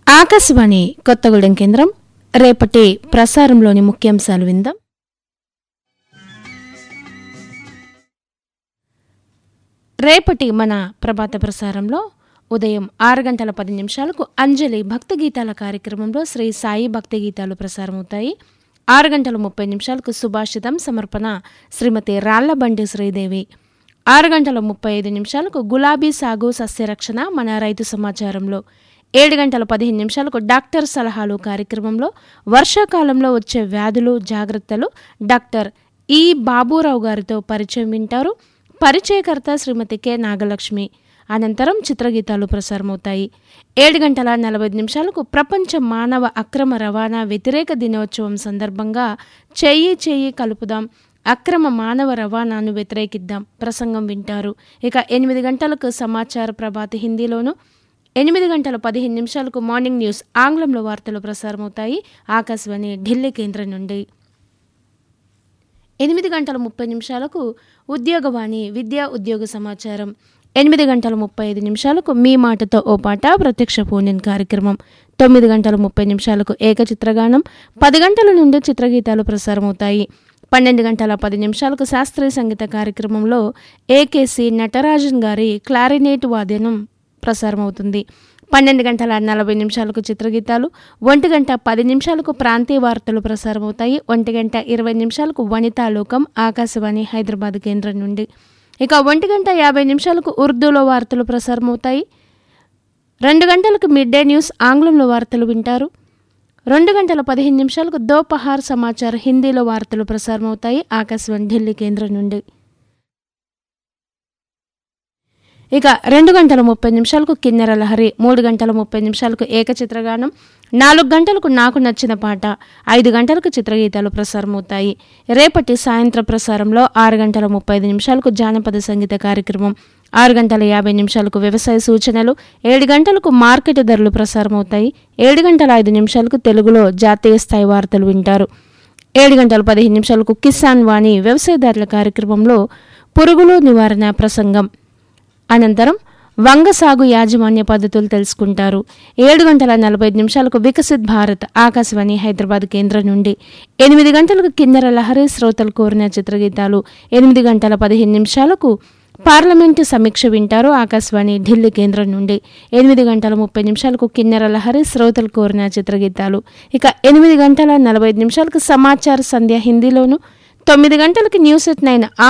ఆకాశవాణి కొత్తగూడెం కేంద్రం రేపటి ప్రసారంలోని ముఖ్యాంశాలు విందాం రేపటి మన ప్రభాత ప్రసారంలో ఉదయం ఆరు గంటల పది నిమిషాలకు అంజలి భక్తి గీతాల కార్యక్రమంలో శ్రీ సాయి భక్తి గీతాలు ప్రసారమవుతాయి ఆరు గంటల ముప్పై నిమిషాలకు సుభాషితం సమర్పణ శ్రీమతి రాళ్లబండి శ్రీదేవి ఆరు గంటల ముప్పై ఐదు నిమిషాలకు గులాబీ సాగు సస్యరక్షణ మన రైతు సమాచారంలో ఏడు గంటల పదిహేను నిమిషాలకు డాక్టర్ సలహాలు కార్యక్రమంలో వర్షాకాలంలో వచ్చే వ్యాధులు జాగ్రత్తలు డాక్టర్ ఈ బాబురావు గారితో పరిచయం వింటారు పరిచయకర్త శ్రీమతి కె నాగలక్ష్మి అనంతరం చిత్రగీతాలు ప్రసారమవుతాయి ఏడు గంటల నలభై నిమిషాలకు ప్రపంచ మానవ అక్రమ రవాణా వ్యతిరేక దినోత్సవం సందర్భంగా చెయ్యి చెయ్యి కలుపుదాం అక్రమ మానవ రవాణాను వ్యతిరేకిద్దాం ప్రసంగం వింటారు ఇక ఎనిమిది గంటలకు సమాచార ప్రభాతి హిందీలోను ఎనిమిది గంటల పదిహేను నిమిషాలకు మార్నింగ్ న్యూస్ ఆంగ్లంలో వార్తలు ప్రసారమవుతాయి ఆకాశవాణి ఢిల్లీ కేంద్రం నుండి ఎనిమిది గంటల ముప్పై నిమిషాలకు ఉద్యోగవాణి విద్యా ఉద్యోగ సమాచారం ఎనిమిది గంటల ముప్పై ఐదు నిమిషాలకు మీ మాటతో ఓ పాట ప్రత్యక్ష ఫోన్ కార్యక్రమం తొమ్మిది గంటల ముప్పై నిమిషాలకు ఏకచిత్రగానం పది గంటల నుండి చిత్రగీతాలు ప్రసారమవుతాయి పన్నెండు గంటల పది నిమిషాలకు శాస్త్రీయ సంగీత కార్యక్రమంలో ఏకేసి నటరాజన్ గారి క్లారినేట్ వాద్యనం ప్రసారమవుతుంది పన్నెండు గంటల నలభై నిమిషాలకు చిత్రగీతాలు ఒంటి గంట పది నిమిషాలకు ప్రాంతీయ వార్తలు ప్రసారమవుతాయి ఒంటి గంట ఇరవై నిమిషాలకు వనితాలోకం ఆకాశవాణి హైదరాబాద్ కేంద్రం నుండి ఇక ఒంటి గంట యాభై నిమిషాలకు ఉర్దూలో వార్తలు ప్రసారమవుతాయి రెండు గంటలకు మిడ్ డే న్యూస్ ఆంగ్లంలో వార్తలు వింటారు రెండు గంటల పదిహేను నిమిషాలకు దోపహార్ సమాచార్ హిందీలో వార్తలు ప్రసారమవుతాయి ఆకాశవాణి ఢిల్లీ కేంద్రం నుండి ఇక రెండు గంటల ముప్పై నిమిషాలకు కిన్నెర లహరి మూడు గంటల ముప్పై నిమిషాలకు ఏకచిత్రగానం నాలుగు గంటలకు నాకు నచ్చిన పాట ఐదు గంటలకు చిత్రగీతాలు ప్రసారమవుతాయి రేపటి సాయంత్ర ప్రసారంలో ఆరు గంటల ముప్పై ఐదు నిమిషాలకు జానపద సంగీత కార్యక్రమం ఆరు గంటల యాభై నిమిషాలకు వ్యవసాయ సూచనలు ఏడు గంటలకు మార్కెట్ ధరలు ప్రసారమవుతాయి ఏడు గంటల ఐదు నిమిషాలకు తెలుగులో జాతీయ స్థాయి వార్తలు వింటారు ఏడు గంటల పదిహేను నిమిషాలకు కిసాన్ వాణి వ్యవసాయదారుల కార్యక్రమంలో పురుగులు నివారణ ప్రసంగం అనంతరం వంగ సాగు యాజమాన్య పద్ధతులు తెలుసుకుంటారు ఏడు గంటల నలభై ఐదు నిమిషాలకు వికసిత్ భారత్ ఆకాశవాణి హైదరాబాద్ కేంద్రం నుండి ఎనిమిది గంటలకు కిన్నెర లహరి శ్రోతలు కోరిన చిత్రగీతాలు ఎనిమిది గంటల పదిహేను నిమిషాలకు పార్లమెంటు సమీక్ష వింటారు ఆకాశవాణి ఢిల్లీ కేంద్రం నుండి ఎనిమిది గంటల ముప్పై నిమిషాలకు కిన్నెర లహరి శ్రోతలు కోరిన చిత్రగీతాలు ఇక ఎనిమిది గంటల నలభై ఐదు నిమిషాలకు సమాచార సంధ్య హిందీలోను తొమ్మిది గంటలకు న్యూస్ ఎట్ నైన్